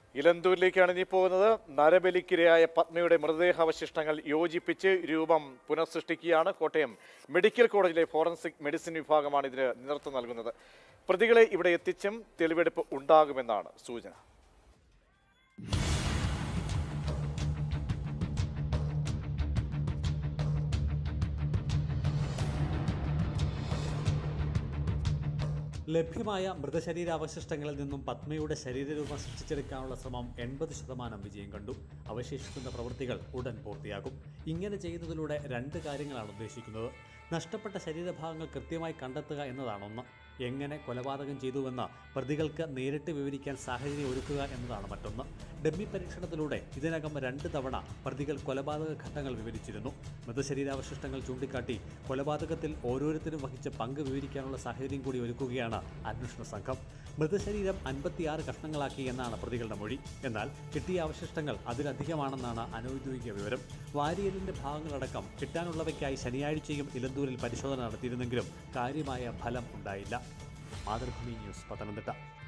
ഇലന്തൂരിലേക്കാണ് ഇനി പോകുന്നത് നരബലിക്കിരയായ പത്മയുടെ മൃതദേഹാവശിഷ്ടങ്ങൾ യോജിപ്പിച്ച് രൂപം പുനഃസൃഷ്ടിക്കുകയാണ് കോട്ടയം മെഡിക്കൽ കോളേജിലെ ഫോറൻസിക് മെഡിസിൻ വിഭാഗമാണ് ഇതിന് നേതൃത്വം നൽകുന്നത് പ്രതികളെ ഇവിടെ എത്തിച്ചും തെളിവെടുപ്പ് ഉണ്ടാകുമെന്നാണ് സൂചന ലഭ്യമായ മൃതശരീരാവശിഷ്ടങ്ങളിൽ നിന്നും പത്മയുടെ ശരീരരൂപം സൃഷ്ടിച്ചെടുക്കാനുള്ള ശ്രമം എൺപത് ശതമാനം വിജയം കണ്ടു അവശേഷിക്കുന്ന പ്രവൃത്തികൾ ഉടൻ പൂർത്തിയാകും ഇങ്ങനെ ചെയ്യുന്നതിലൂടെ രണ്ട് കാര്യങ്ങളാണ് ഉദ്ദേശിക്കുന്നത് നഷ്ടപ്പെട്ട ശരീരഭാഗങ്ങൾ കൃത്യമായി കണ്ടെത്തുക എന്നതാണൊന്ന് എങ്ങനെ കൊലപാതകം ചെയ്തുവെന്ന് പ്രതികൾക്ക് നേരിട്ട് വിവരിക്കാൻ സാഹചര്യം ഒരുക്കുക എന്നതാണ് മറ്റൊന്ന് ഡമ്മി പരീക്ഷണത്തിലൂടെ ഇതിനകം രണ്ട് തവണ പ്രതികൾ കൊലപാതക ഘട്ടങ്ങൾ വിവരിച്ചിരുന്നു മൃതശരീരാവശിഷ്ടങ്ങൾ ചൂണ്ടിക്കാട്ടി കൊലപാതകത്തിൽ ഓരോരുത്തരും വഹിച്ച പങ്ക് വിവരിക്കാനുള്ള സാഹചര്യം കൂടി ഒരുക്കുകയാണ് അന്വേഷണ സംഘം മൃതശരീരം അൻപത്തിയാറ് കഷ്ണങ്ങളാക്കി എന്നാണ് പ്രതികളുടെ മൊഴി എന്നാൽ കിട്ടിയ അവശിഷ്ടങ്ങൾ അതിലധികമാണെന്നാണ് അനൌദ്യോഗിക വിവരം വാരിയലിന്റെ ഭാഗങ്ങളടക്കം കിട്ടാനുള്ളവയ്ക്കായി ശനിയാഴ്ചയും ഇലന്തൂരിൽ പരിശോധന നടത്തിയിരുന്നെങ്കിലും കാര്യമായ ഫലം ഉണ്ടായില്ല മാതൃഭൂമി ന്യൂസ് പത്തനംതിട്ട